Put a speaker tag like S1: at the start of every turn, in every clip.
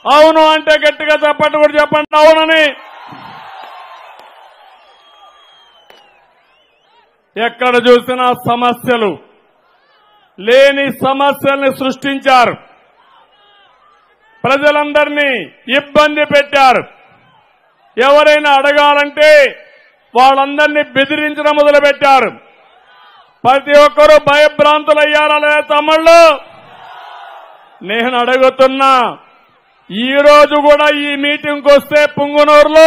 S1: అవును అంటే గట్టిగా చెప్పండి కూడా చెప్పండి అవునని ఎక్కడ చూసినా సమస్యలు లేని సమస్యల్ని సృష్టించారు ప్రజలందరినీ ఇబ్బంది పెట్టారు ఎవరైనా అడగాలంటే వాళ్ళందరినీ బెదిరించడం మొదలుపెట్టారు ప్రతి ఒక్కరూ భయభ్రాంతులయ్యారా లేదా తమ్ముళ్ళు నేను అడుగుతున్నా ఈ రోజు కూడా ఈ మీటింగ్కి వస్తే పుంగునూరులో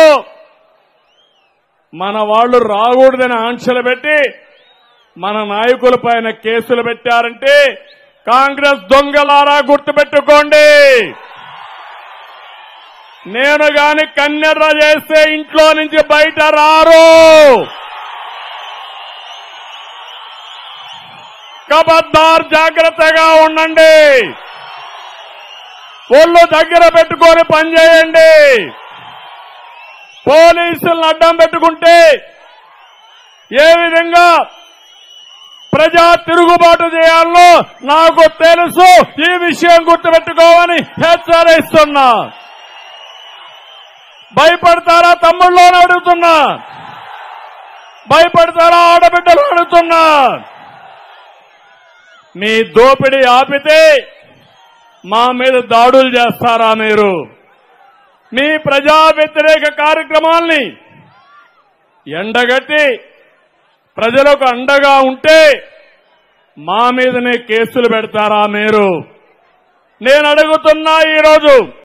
S1: మన వాళ్ళు రాకూడదని ఆంక్షలు పెట్టి మన నాయకుల పైన కేసులు పెట్టారంటే కాంగ్రెస్ దొంగలారా గుర్తుపెట్టుకోండి నేను గాని కన్నెర్ర చేస్తే ఇంట్లో నుంచి బయట రారు కబద్దార్ జాగ్రత్తగా ఉండండి ఒళ్ళు దగ్గర పెట్టుకొని పనిచేయండి పోలీసులను అడ్డం పెట్టుకుంటే ఏ విధంగా ప్రజా తిరుగుబాటు చేయాలో నాకు తెలుసు ఈ విషయం గుర్తుపెట్టుకోమని హెచ్చరిస్తున్నా భయపడతారా తమ్ముళ్ళు అని అడుగుతున్నా భయపడతారా ఆడబిడ్డలు అడుగుతున్నా మీ దోపిడీ ఆపితే మా మీద దాడులు చేస్తారా మీరు మీ ప్రజా వ్యతిరేక కార్యక్రమాల్ని ఎండగట్టి ప్రజలకు అండగా ఉంటే మా మీదనే కేసులు పెడతారా మీరు నేను అడుగుతున్నా ఈరోజు